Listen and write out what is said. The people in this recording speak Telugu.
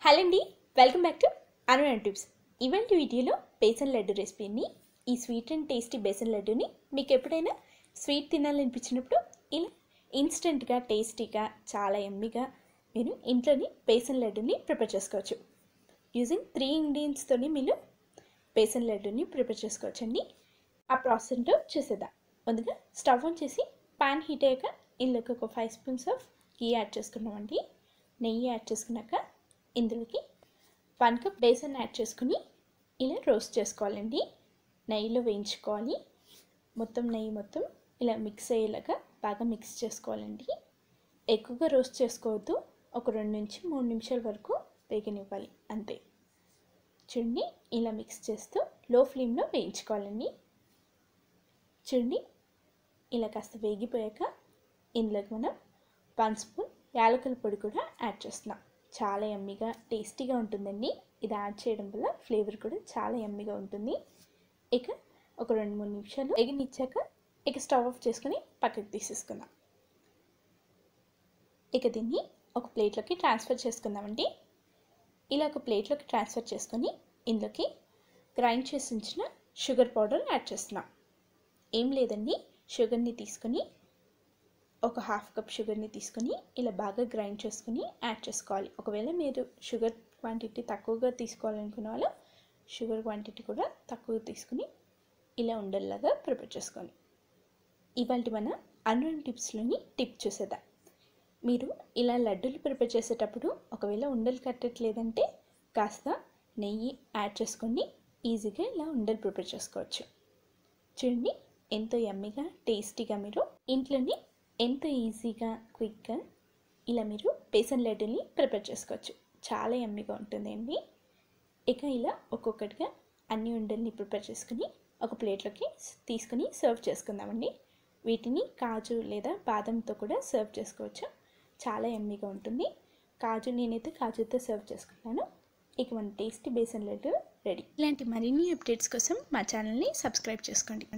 హలో అండి welcome back to Anuran tips ఇవాళ వీడియోలో బేసన్ లడ్డు రెసిపీని ఈ స్వీట్ అండ్ టేస్టీ బేసన్ లడ్డుని మీకు ఎప్పుడైనా స్వీట్ తినాలనిపించినప్పుడు ఇలా ఇన్స్టెంట్గా టేస్టీగా చాలా ఎమ్మిగా మీరు ఇంట్లోని బేసన్ లడ్డుని ప్రిపేర్ చేసుకోవచ్చు యూజింగ్ త్రీ ఇంగ్రీడియంట్స్తోని మీరు బేసన్ లడ్డుని ప్రిపేర్ చేసుకోవచ్చండి ఆ ప్రాసెస్ ఏంటో చూసేద్దాం ముందుగా స్టవ్ ఆన్ చేసి పాన్ హీట్ అయ్యాక ఇందులోకి ఒక five spoons of ghee add చేసుకున్నామండి నెయ్యి యాడ్ చేసుకున్నాక ఇందులోకి వన్ కప్ బేసన్ యాడ్ చేసుకుని ఇలా రోస్ట్ చేసుకోవాలండి నెయ్యిలో వేయించుకోవాలి మొత్తం నెయ్యి మొత్తం ఇలా మిక్స్ అయ్యేలాగా బాగా మిక్స్ చేసుకోవాలండి ఎక్కువగా రోస్ట్ చేసుకోవద్దు ఒక రెండు నుంచి మూడు నిమిషాల వరకు వేగనివ్వాలి అంతే చూడండి ఇలా మిక్స్ చేస్తూ లో ఫ్లేమ్లో వేయించుకోవాలండి చూడండి ఇలా కాస్త వేగిపోయాక ఇందులోకి మనం వన్ స్పూన్ యాలకుల పొడి కూడా యాడ్ చేస్తున్నాం చాలా ఎమ్మిగా టేస్టీగా ఉంటుందండి ఇది యాడ్ చేయడం వల్ల ఫ్లేవర్ కూడా చాలా ఎమ్మిగా ఉంటుంది ఇక ఒక రెండు మూడు నిమిషాలు ఎగినిచ్చాక ఇక స్టవ్ ఆఫ్ చేసుకొని పక్కకు తీసేసుకుందాం ఇక దీన్ని ఒక ప్లేట్లోకి ట్రాన్స్ఫర్ చేసుకుందామండి ఇలా ఒక ప్లేట్లోకి ట్రాన్స్ఫర్ చేసుకొని ఇందులోకి గ్రైండ్ చేసి ఉంచిన షుగర్ పౌడర్ యాడ్ చేస్తున్నాం ఏం లేదండి షుగర్ని తీసుకొని ఒక హాఫ్ కప్ షుగర్ని తీసుకొని ఇలా బాగా గ్రైండ్ చేసుకుని యాడ్ చేసుకోవాలి ఒకవేళ మీరు షుగర్ క్వాంటిటీ తక్కువగా తీసుకోవాలనుకున్న వాళ్ళు షుగర్ క్వాంటిటీ కూడా తక్కువ తీసుకుని ఇలా ఉండేలాగా ప్రిపేర్ చేసుకోండి ఇవాళ మన అన్రన్ టిప్స్లోని టిప్ చూసేద్దాం మీరు ఇలా లడ్డూలు ప్రిపేర్ చేసేటప్పుడు ఒకవేళ ఉండలు కట్టట్లేదంటే కాస్త నెయ్యి యాడ్ చేసుకొని ఈజీగా ఇలా ఉండలు ప్రిపేర్ చేసుకోవచ్చు చూడండి ఎంతో యమ్మీగా టేస్టీగా మీరు ఇంట్లోని ఎంతో ఈజీగా క్విక్గా ఇలా మీరు బేసన్ లడ్డూని ప్రిపేర్ చేసుకోవచ్చు చాలా యమ్మీగా ఉంటుందండి ఇక ఇలా ఒక్కొక్కటిగా అన్ని ఉండల్ని ప్రిపేర్ చేసుకుని ఒక ప్లేట్లోకి తీసుకుని సర్వ్ చేసుకుందామండి వీటిని కాజు లేదా బాదంతో కూడా సర్వ్ చేసుకోవచ్చు చాలా ఎమ్మీగా ఉంటుంది కాజు నేనైతే కాజుతో సర్వ్ చేసుకున్నాను ఇక మన టేస్టీ బేసన్ లడ్డు రెడీ ఇలాంటి మరిన్ని అప్డేట్స్ కోసం మా ఛానల్ని సబ్స్క్రైబ్ చేసుకోండి